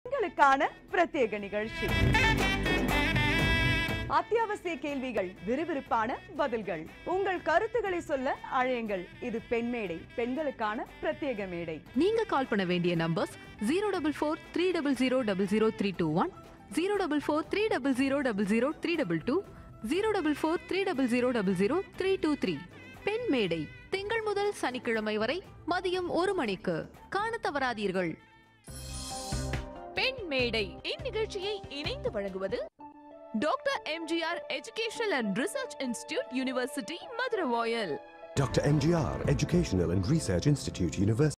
பெண்களுக்கான பிரத்யேக நிகழ்ச்சி அத்தியாவசிய கேள்விகள் விறுவிறுப்பான பதில்கள் உங்கள் கருத்துக்களை சொல்ல அழையுங்கள் இது பெண் மேடை பெண்களுக்கான பிரத்யேக மேடை நீங்க கால் பண்ண வேண்டிய numbers zero double four three double zero double zero three two one zero double four three double zero double zero three double two zero double four three double zero double zero three two three பெண் மேடை திங்கள் முதல் சனிக்கிழமை வரை மதியம் ஒரு மணிக்கு காண தவறாதீர்கள் பெண் மேடை இந்நிகழ்ச்சியை இணைந்து வழங்குவது doctor MGR educational and research institute university Madurai வாயல் Dr. MGR Educational and Research Institute, University